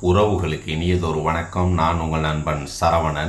உறவுகளுக்கு இனியதொரு வணக்கம் நான் உங்கள் நண்பன் சரவணன்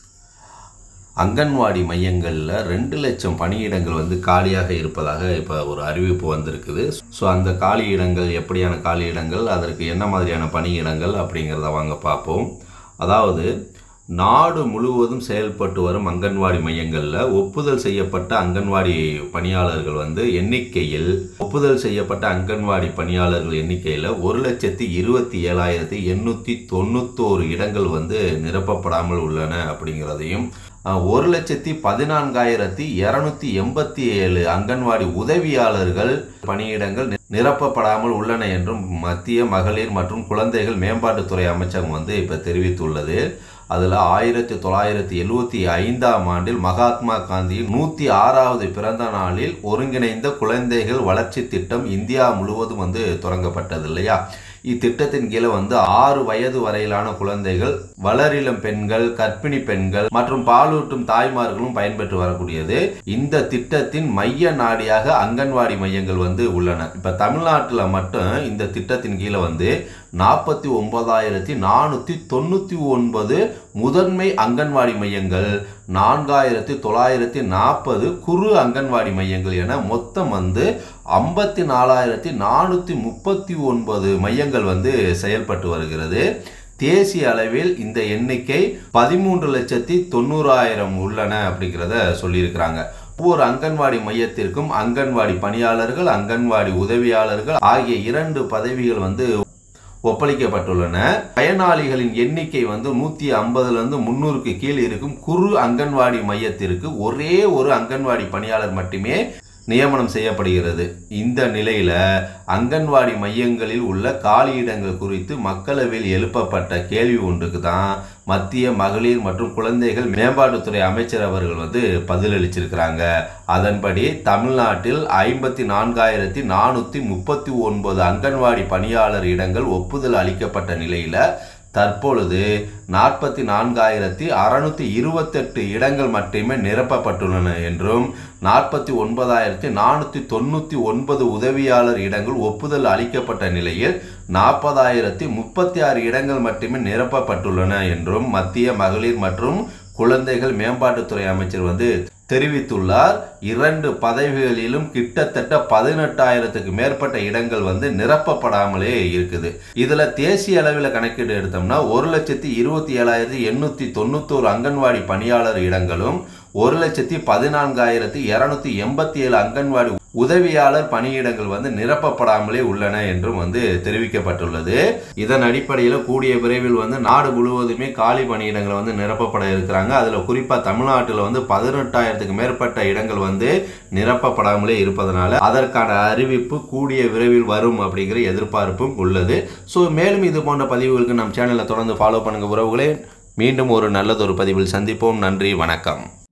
அங்கன்வாடி மையங்களில் ரெண்டு லட்சம் பணியிடங்கள் வந்து காலியாக இருப்பதாக இப்போ ஒரு அறிவிப்பு வந்திருக்குது ஸோ அந்த காலி இடங்கள் எப்படியான காலி இடங்கள் அதற்கு என்ன மாதிரியான பணியிடங்கள் அப்படிங்கிறத வாங்க பார்ப்போம் அதாவது நாடு முழுவதும் செயல்பட்டு வரும் அங்கன்வாடி மையங்களில் ஒப்புதல் செய்யப்பட்ட அங்கன்வாடி பணியாளர்கள் வந்து எண்ணிக்கையில் ஒப்புதல் செய்யப்பட்ட அங்கன்வாடி பணியாளர்கள் எண்ணிக்கையில் ஒரு லட்சத்தி இருபத்தி ஏழாயிரத்தி எண்ணூற்றி தொண்ணூத்தோரு இடங்கள் வந்து நிரப்பப்படாமல் உள்ளன அப்படிங்கிறதையும் அஹ், ஒரு லட்சத்தி பதினான்காயிரத்தி இரநூத்தி எண்பத்தி ஏழு அங்கன்வாடி உதவியாளர்கள் பணியிடங்கள் நி- நிரப்பப்படாமல் உள்ளன என்றும் மத்திய மகளிர் மற்றும் குழந்தைகள் மேம்பாட்டுத்துறை அமைச்சகம் வந்து இப்போ தெரிவித்துள்ளது அதில் ஆயிரத்தி தொள்ளாயிரத்தி எழுவத்தி ஐந்தாம் ஆண்டில் மகாத்மா காந்தியின் நூற்றி ஆறாவது பிறந்த நாளில் ஒருங்கிணைந்த குழந்தைகள் வளர்ச்சி திட்டம் இந்தியா முழுவதும் வந்து தொடங்கப்பட்டது இல்லையா இத்திட்டத்தின் கீழே வந்து ஆறு வயது வரையிலான குழந்தைகள் வளரிளம் பெண்கள் கர்ப்பிணி பெண்கள் மற்றும் பாலூட்டும் தாய்மார்களும் பயன்பெற்று வரக்கூடியது இந்த திட்டத்தின் மைய நாடியாக அங்கன்வாடி மையங்கள் வந்து உள்ளன இப்ப தமிழ்நாட்டில் மட்டும் இந்த திட்டத்தின் கீழே வந்து நாற்பத்தி ஒன்பதாயிரத்தி நானூற்றி தொண்ணூற்றி ஒன்பது முதன்மை அங்கன்வாடி மையங்கள் நான்காயிரத்தி தொள்ளாயிரத்தி நாற்பது குறு அங்கன்வாடி மையங்கள் என மொத்தம் வந்து ஐம்பத்தி நாலாயிரத்தி நானூற்றி முப்பத்தி ஒன்பது மையங்கள் வந்து செயல்பட்டு வருகிறது தேசிய அளவில் இந்த எண்ணிக்கை பதிமூன்று லட்சத்தி தொண்ணூறாயிரம் உள்ளன அப்படிங்கிறத சொல்லியிருக்கிறாங்க ஒவ்வொரு அங்கன்வாடி மையத்திற்கும் அங்கன்வாடி பணியாளர்கள் அங்கன்வாடி உதவியாளர்கள் ஆகிய இரண்டு பதவிகள் வந்து ஒப்பளிக்கப்பட்டுள்ளன பயனாளிகளின் எண்ணிக்கை வந்து நூற்றி ஐம்பதுலேருந்து முந்நூறுக்கு கீழ் இருக்கும் குறு அங்கன்வாடி மையத்திற்கு ஒரே ஒரு அங்கன்வாடி பணியாளர் மட்டுமே நியமனம் செய்யப்படுகிறது இந்த நிலையில அங்கன்வாடி மையங்களில் உள்ள காலியிடங்கள் குறித்து மக்களவையில் எழுப்பப்பட்ட கேள்வி ஒன்றுக்கு தான் மத்திய மகளிர் மற்றும் குழந்தைகள் மேம்பாட்டுத்துறை அமைச்சர் அவர்கள் வந்து பதிலளிச்சிருக்கிறாங்க அதன்படி தமிழ்நாட்டில் ஐம்பத்தி நான்காயிரத்தி நானூற்றி முப்பத்தி ஒன்பது அங்கன்வாடி பணியாளர் இடங்கள் ஒப்புதல் அளிக்கப்பட்ட நிலையில தற்பொழுது நாற்பத்தி நான்காயிரத்தி அறுநூத்தி இருபத்தெட்டு இடங்கள் மட்டுமே நிரப்பப்பட்டுள்ளன என்றும் நாற்பத்தி ஒன்பதாயிரத்தி நானூற்றி தொண்ணூற்றி ஒன்பது உதவியாளர் இடங்கள் ஒப்புதல் அளிக்கப்பட்ட நிலையில் நாற்பதாயிரத்தி முப்பத்தி ஆறு இடங்கள் மட்டுமே நிரப்பப்பட்டுள்ளன என்றும் மத்திய மகளிர் மற்றும் குழந்தைகள் மேம்பாட்டுத்துறை அமைச்சர் வந்து தெரிவித்துள்ளார் இரண்டு பதவிகளிலும் கிட்டத்தட்ட பதினெட்டாயிரத்துக்கு மேற்பட்ட இடங்கள் வந்து நிரப்பப்படாமலே இருக்குது இதுல தேசிய அளவில் கணக்கீடு எடுத்தோம்னா ஒரு லட்சத்தி இருபத்தி ஏழாயிரத்தி எண்ணூத்தி தொண்ணூத்தோரு அங்கன்வாடி பணியாளர் இடங்களும் ஒரு லட்சத்தி பதினான்காயிரத்தி இருநூத்தி எண்பத்தி ஏழு அங்கன்வாடி உதவியாளர் பணியிடங்கள் வந்து நிரப்பப்படாமலே உள்ளன என்றும் வந்து தெரிவிக்கப்பட்டுள்ளது இதன் அடிப்படையில் கூடிய விரைவில் வந்து நாடு முழுவதுமே காலி பணியிடங்கள் வந்து நிரப்பப்பட இருக்கிறாங்க அதுல குறிப்பா தமிழ்நாட்டில் வந்து பதினெட்டாயிரத்துக்கு மேற்பட்ட இடங்கள் வந்து நிரப்பப்படாமலே இருப்பதனால அதற்கான அறிவிப்பு கூடிய விரைவில் வரும் அப்படிங்கிற எதிர்பார்ப்பும் உள்ளது ஸோ மேலும் இது போன்ற பதிவுகளுக்கு நம் சேனலை தொடர்ந்து ஃபாலோ பண்ணுங்க உறவுகளே மீண்டும் ஒரு நல்லதொரு பதிவில் சந்திப்போம் நன்றி வணக்கம்